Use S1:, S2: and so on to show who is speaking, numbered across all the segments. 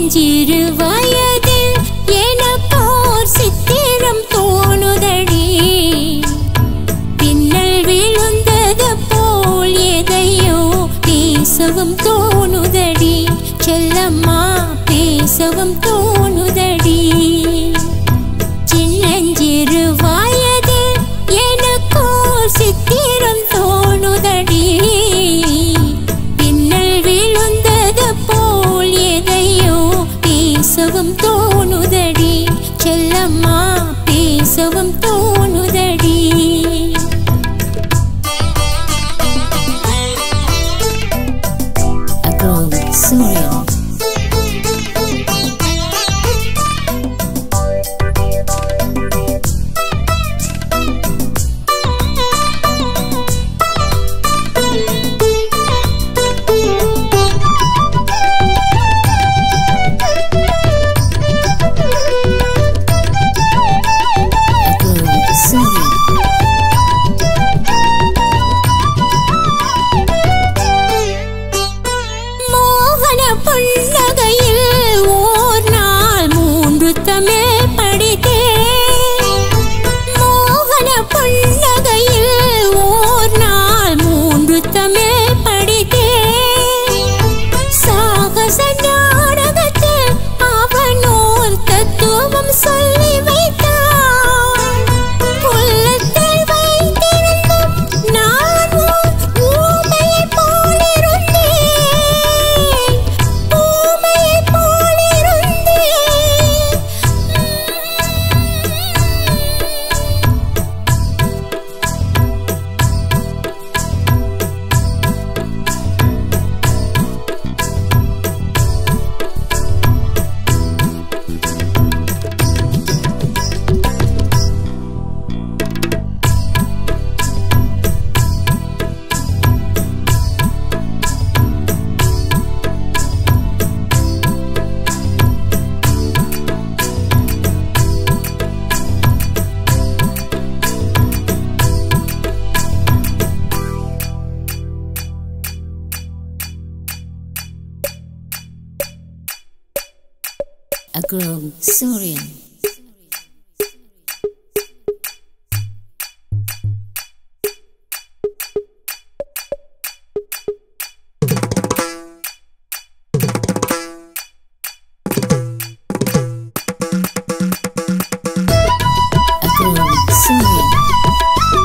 S1: சின்னஞ்சிறு வயதில் எனக்கோர் சித்திரம் தோணுதடி பின்னல் விழுந்தது போல் எதையோ பேசவும் தோணுதடி செல்லம்மா பேசவும் தோணுதடி சின்னஞ்சிறு வயதில் எனக்கோர் சித்திரம் தோணுதடி பின்னல் விழுந்தது போல் எதையோ பேசவும் தோணுதடி செல்லம்மா பேசவும் தோணுதடி A girl with Surya. A girl with Surya. மோகன புன்னகையில் ஓர் நாள் மூன்று தமிழ் படித்தேன் மோகன புன்னகையில் ஓர் நாள் மூன்று தமிழ் படித்தேன் சாகச நாடகத்தில் அவனோர் தத்துவம் சொல்லி வைத்தான் உள்ளத்தில் வைத்திருந்தும் நான் ஓர் ஊமையைப் போலிருந்தேன் ஊமையைப் போலிருந்தேன் A girl, Surya. A girl, Surya.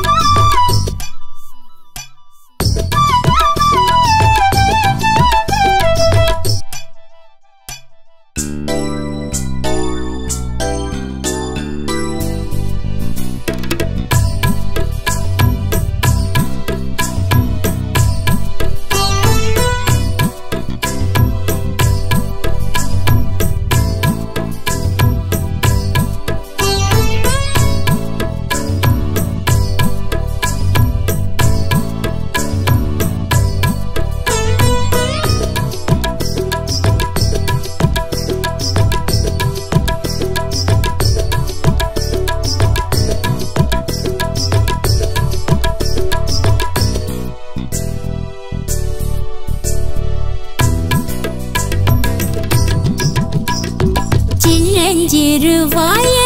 S1: சின்னஞ்சிறு வாய